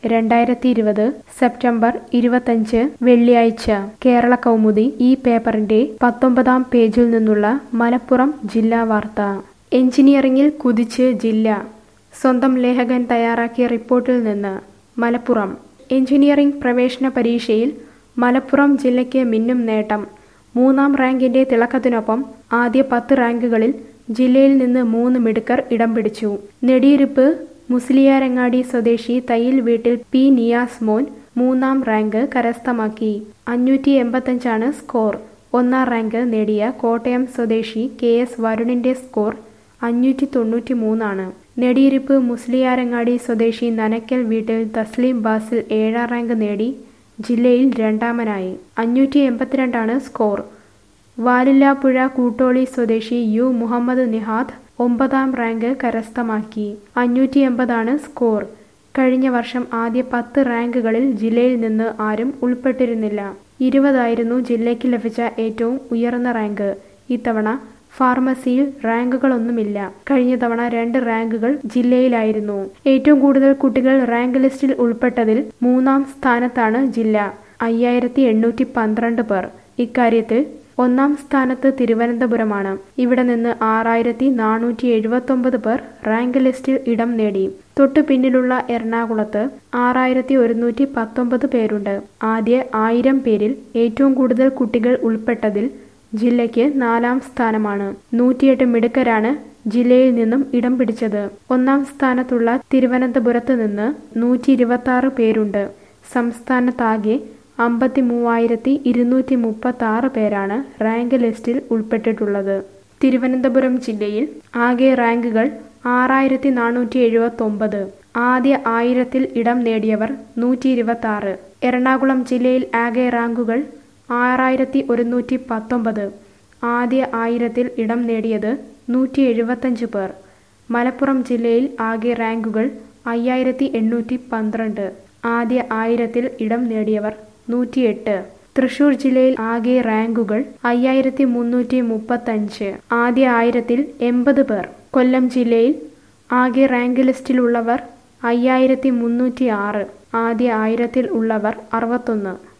രണ്ടായിരത്തി ഇരുപത് സെപ്റ്റംബർ ഇരുപത്തഞ്ച് വെള്ളിയാഴ്ച കേരള കൗമുദി ഈ പേപ്പറിന്റെ പത്തൊമ്പതാം പേജിൽ നിന്നുള്ള മലപ്പുറം ജില്ലാ വാർത്ത എഞ്ചിനീയറിംഗിൽ കുതിച്ച് ജില്ല സ്വന്തം ലേഖകൻ തയ്യാറാക്കിയ റിപ്പോർട്ടിൽ നിന്ന് മലപ്പുറം എഞ്ചിനീയറിംഗ് പ്രവേശന പരീക്ഷയിൽ മലപ്പുറം ജില്ലയ്ക്ക് മിന്നും നേട്ടം മൂന്നാം റാങ്കിന്റെ തിളക്കത്തിനൊപ്പം ആദ്യ പത്ത് റാങ്കുകളിൽ ജില്ലയിൽ നിന്ന് മൂന്ന് മിടുക്കർ ഇടം പിടിച്ചു നെടിയിരുപ്പ് മുസ്ലിയാരങ്ങാടി സ്വദേശി തയ്യിൽ വീട്ടിൽ പി നിയാസ് മോൻ മൂന്നാം റാങ്ക് കരസ്ഥമാക്കി അഞ്ഞൂറ്റി എൺപത്തഞ്ചാണ് സ്കോർ ഒന്നാം റാങ്ക് നേടിയ കോട്ടയം സ്വദേശി കെ എസ് വരുണിന്റെ സ്കോർ അഞ്ഞൂറ്റി തൊണ്ണൂറ്റി മൂന്നാണ് നെടിയിരിപ്പ് മുസ്ലിയാരങ്ങാടി സ്വദേശി നനക്കൽ വീട്ടിൽ തസ്ലീം ബാസിൽ ഏഴാം റാങ്ക് നേടി ജില്ലയിൽ രണ്ടാമനായി അഞ്ഞൂറ്റി എൺപത്തിരണ്ടാണ് സ്കോർ വാലില്ലാപ്പുഴ കൂട്ടോളി സ്വദേശി യു മുഹമ്മദ് നിഹാദ് ഒമ്പതാം റാങ്ക് കരസ്ഥമാക്കി അഞ്ഞൂറ്റി എൺപതാണ് സ്കോർ കഴിഞ്ഞ വർഷം ആദ്യ പത്ത് റാങ്കുകളിൽ ജില്ലയിൽ നിന്ന് ആരും ഉൾപ്പെട്ടിരുന്നില്ല ഇരുപതായിരുന്നു ജില്ലയ്ക്ക് ലഭിച്ച ഏറ്റവും ഉയർന്ന റാങ്ക് ഇത്തവണ ഫാർമസിയിൽ റാങ്കുകളൊന്നുമില്ല കഴിഞ്ഞ തവണ രണ്ട് റാങ്കുകൾ ജില്ലയിലായിരുന്നു ഏറ്റവും കൂടുതൽ കുട്ടികൾ റാങ്ക് ലിസ്റ്റിൽ ഉൾപ്പെട്ടതിൽ മൂന്നാം സ്ഥാനത്താണ് ജില്ല അയ്യായിരത്തി എണ്ണൂറ്റി പന്ത്രണ്ട് പേർ ഇക്കാര്യത്തിൽ ഒന്നാം സ്ഥാനത്ത് തിരുവനന്തപുരമാണ് ഇവിടെ നിന്ന് ആറായിരത്തി നാനൂറ്റി എഴുപത്തൊമ്പത് പേർ റാങ്ക് ലിസ്റ്റിൽ ഇടം നേടി തൊട്ടു പിന്നിലുള്ള എറണാകുളത്ത് ആറായിരത്തി ഒരുന്നൂറ്റി പത്തൊമ്പത് പേരുണ്ട് ആദ്യ ആയിരം പേരിൽ ഏറ്റവും കൂടുതൽ കുട്ടികൾ ഉൾപ്പെട്ടതിൽ ജില്ലയ്ക്ക് നാലാം സ്ഥാനമാണ് നൂറ്റിയെട്ട് മിടുക്കരാണ് ജില്ലയിൽ നിന്നും ഇടം പിടിച്ചത് ഒന്നാം സ്ഥാനത്തുള്ള തിരുവനന്തപുരത്ത് നിന്ന് നൂറ്റി ഇരുപത്തി ആറ് പേരുണ്ട് സംസ്ഥാനത്താകെ അമ്പത്തി മൂവായിരത്തി ഇരുന്നൂറ്റി മുപ്പത്തി ആറ് പേരാണ് റാങ്ക് ലിസ്റ്റിൽ ഉൾപ്പെട്ടിട്ടുള്ളത് തിരുവനന്തപുരം ജില്ലയിൽ ആകെ റാങ്കുകൾ ആറായിരത്തി നാനൂറ്റി എഴുപത്തി ഒമ്പത് ആദ്യ ആയിരത്തിൽ ഇടം നേടിയവർ നൂറ്റി ഇരുപത്തി ആറ് എറണാകുളം ജില്ലയിൽ ആകെ റാങ്കുകൾ ആറായിരത്തി ഒരുന്നൂറ്റി പത്തൊമ്പത് ആദ്യ ആയിരത്തിൽ ഇടം നേടിയത് നൂറ്റി എഴുപത്തഞ്ച് പേർ മലപ്പുറം ജില്ലയിൽ ആകെ റാങ്കുകൾ അയ്യായിരത്തി എണ്ണൂറ്റി പന്ത്രണ്ട് ആദ്യ ആയിരത്തിൽ ഇടം നേടിയവർ നൂറ്റിയെട്ട് തൃശൂർ ജില്ലയിൽ ആകെ റാങ്കുകൾ അയ്യായിരത്തി മുന്നൂറ്റി മുപ്പത്തഞ്ച് ആദ്യ ആയിരത്തിൽ എൺപത് പേർ കൊല്ലം ജില്ലയിൽ ആകെ റാങ്ക് ലിസ്റ്റിലുള്ളവർ അയ്യായിരത്തി മുന്നൂറ്റി ആറ് ആദ്യ ആയിരത്തിൽ ഉള്ളവർ അറുപത്തൊന്ന്